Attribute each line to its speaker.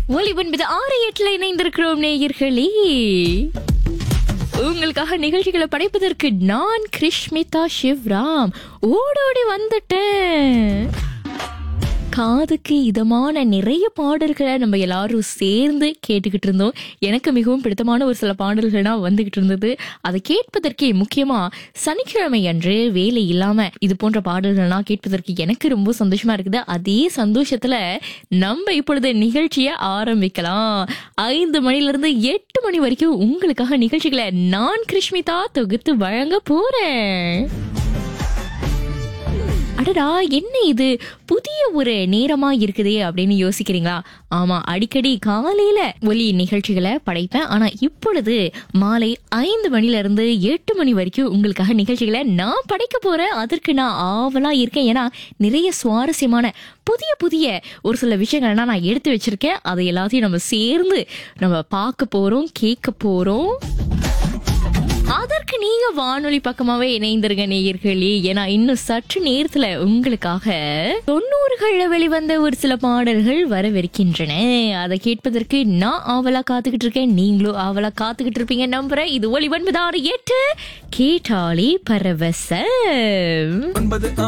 Speaker 1: ஒலி ஒன்பது ஆறு எட்டுல இணைந்திருக்கிறோம் நேயர்களே உங்களுக்காக நிகழ்ச்சிகளை படைப்பதற்கு நான் கிருஷ்மிதா சிவ்ராம் ஓடோடி வந்துட்டேன் காதுக்கு இதமான நிறைய பாடல்களை நம்ம எல்லாரும் சேர்ந்து கேட்டுக்கிட்டு இருந்தோம் எனக்கு மிகவும் பிடித்தமான ஒரு சில பாடல்கள்னா வந்துகிட்டு இருந்தது அதை கேட்பதற்கே முக்கியமா சனிக்கிழமை அன்று வேலை இல்லாம இது போன்ற பாடல்கள்லாம் கேட்பதற்கு எனக்கு ரொம்ப சந்தோஷமா இருக்குது அதே சந்தோஷத்துல நம்ம இப்பொழுது நிகழ்ச்சியை ஆரம்பிக்கலாம் ஐந்து மணில இருந்து எட்டு மணி வரைக்கும் உங்களுக்காக நிகழ்ச்சிகளை நான் கிருஷ்மிதா தொகுத்து வழங்க போறேன் அடடா என்ன இது புதிய ஒரு நேரமா இருக்குதே அப்படின்னு யோசிக்கிறீங்களா ஆமா அடிக்கடி காலையில ஒலி நிகழ்ச்சிகளை படைப்பேன் ஆனா இப்பொழுது மாலை ஐந்து மணில இருந்து எட்டு மணி வரைக்கும் உங்களுக்காக நிகழ்ச்சிகளை நான் படைக்க போறேன் அதற்கு நான் ஆவலா இருக்கேன் ஏன்னா நிறைய சுவாரஸ்யமான புதிய புதிய ஒரு சில விஷயங்கள்லாம் நான் எடுத்து வச்சிருக்கேன் அதை எல்லாத்தையும் நம்ம சேர்ந்து நம்ம பார்க்க போறோம் கேட்க போறோம் அதற்கு நீங்க வானொலி பக்கமாவே இணைந்திருங்க நேயர்களே ஏன்னா இன்னும் சற்று நேரத்துல உங்களுக்காக தொண்ணூறுகள்ல வெளிவந்த ஒரு சில பாடல்கள் வரவிருக்கின்றன அதை கேட்பதற்கு நான் ஆவலா காத்துக்கிட்டு இருக்கேன் நீங்களும் ஆவலா காத்துக்கிட்டு இருப்பீங்க நம்புறேன் இது ஒளி ஒன்பது ஆறு எட்டு கேட்டாலே பரவசம்
Speaker 2: ஒன்பது